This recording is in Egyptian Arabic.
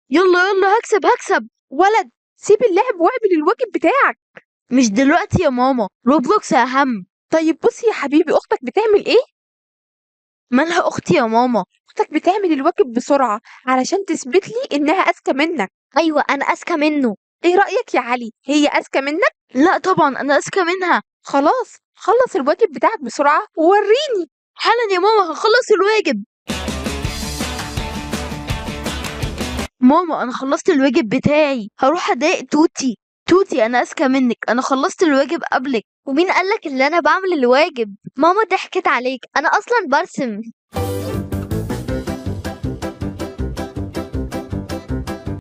يلا يلا هكسب هكسب ولد سيب اللعب واعمل الواجب بتاعك مش دلوقتي يا ماما روبلوكس اهم طيب بصي يا حبيبي اختك بتعمل ايه مالها اختي يا ماما اختك بتعمل الواجب بسرعة علشان تثبت لي انها اذكى منك ايوه انا اذكى منه ايه رأيك يا علي هي اذكى منك لا طبعا انا اذكى منها خلاص خلص الواجب بتاعك بسرعة ووريني حالا يا ماما هخلص الواجب ماما انا خلصت الواجب بتاعي هروح اضايق توتي توتي انا اذكى منك انا خلصت الواجب قبلك ومين قالك ان انا بعمل الواجب ماما ضحكت عليك انا اصلا برسم